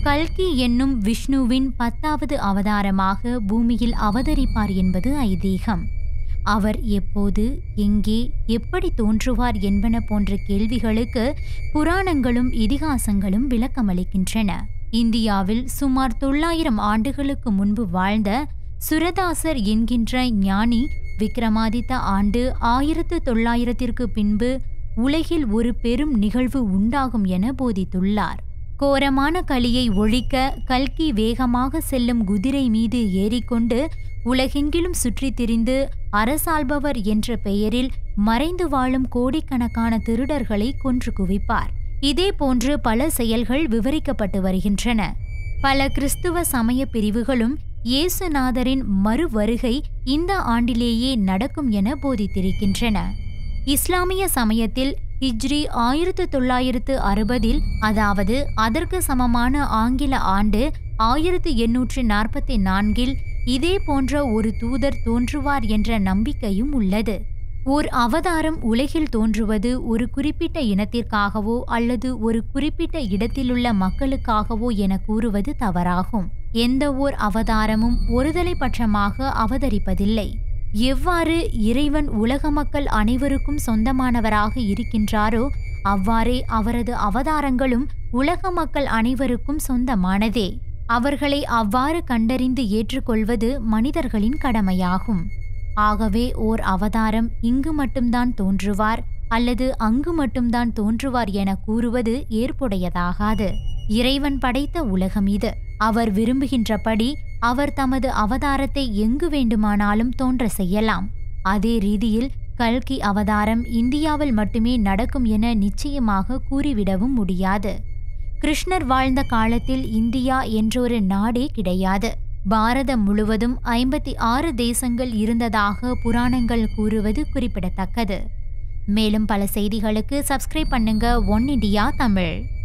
கல்கி என்னும் விஷ்ணுவின் பத்தாவது அவதாரமாக பூமியில் அவதரிப்பார் என்பது ஐதீகம் அவர் எப்போது எங்கே எப்படி தோன்றுவார் என்பன போன்ற கேள்விகளுக்கு புராணங்களும் இதிகாசங்களும் விளக்கமளிக்கின்றன இந்தியாவில் சுமார் தொள்ளாயிரம் ஆண்டுகளுக்கு முன்பு வாழ்ந்த சுரதாசர் என்கின்ற ஞானி விக்ரமாதித்த ஆண்டு ஆயிரத்து தொள்ளாயிரத்திற்கு பின்பு உலகில் ஒரு பெரும் நிகழ்வு உண்டாகும் என போதித்துள்ளார் கோரமான களியை ஒழிக்க கல்கி வேகமாக செல்லும் குதிரை மீது ஏறிக்கொண்டு உலகெங்கிலும் சுற்றித் திரிந்து அரசாள்பவர் என்ற பெயரில் மறைந்து வாழும் கோடிக்கணக்கான திருடர்களை கொன்று குவிப்பார் இதே போன்று பல செயல்கள் விவரிக்கப்பட்டு வருகின்றன பல கிறிஸ்துவ சமய பிரிவுகளும் இயேசுநாதரின் மறு வருகை இந்த ஆண்டிலேயே நடக்கும் என போதித்திருக்கின்றன இஸ்லாமிய சமயத்தில் ஹிஜ்ரி ஆயிரத்து தொள்ளாயிரத்து அறுபதில் அதாவது அதற்கு சமமான ஆங்கில ஆண்டு ஆயிரத்து எண்ணூற்று நாற்பத்தி நான்கில் இதே போன்ற ஒரு தூதர் தோன்றுவார் என்ற நம்பிக்கையும் உள்ளது ஓர் அவதாரம் உலகில் தோன்றுவது ஒரு குறிப்பிட்ட இனத்திற்காகவோ அல்லது ஒரு குறிப்பிட்ட இடத்திலுள்ள மக்களுக்காகவோ என கூறுவது தவறாகும் எந்த ஓர் அவதாரமும் ஒருதலை பட்சமாக அவதரிப்பதில்லை எவ்வாறு இறைவன் உலக மக்கள் அனைவருக்கும் சொந்தமானவராக இருக்கின்றாரோ அவ்வாறே அவரது அவதாரங்களும் உலக மக்கள் அனைவருக்கும் சொந்தமானதே அவர்களை அவ்வாறு கண்டறிந்து ஏற்றுக்கொள்வது மனிதர்களின் கடமையாகும் ஆகவே ஓர் அவதாரம் இங்கு மட்டும்தான் தோன்றுவார் அல்லது அங்கு மட்டும்தான் தோன்றுவார் என கூறுவது ஏற்புடையதாகாது இறைவன் படைத்த உலகம் இது அவர் விரும்புகின்றபடி அவர் தமது அவதாரத்தை எங்கு வேண்டுமானாலும் தோன்ற செய்யலாம் அதே ரீதியில் கல்கி அவதாரம் இந்தியாவில் மட்டுமே நடக்கும் என நிச்சயமாக கூறிவிடவும் முடியாது கிருஷ்ணர் வாழ்ந்த காலத்தில் இந்தியா என்றொரு நாடே கிடையாது பாரதம் முழுவதும் ஐம்பத்தி ஆறு தேசங்கள் இருந்ததாக புராணங்கள் கூறுவது குறிப்பிடத்தக்கது மேலும் பல செய்திகளுக்கு சப்ஸ்கிரைப் பண்ணுங்க ஒன் இண்டியா தமிழ்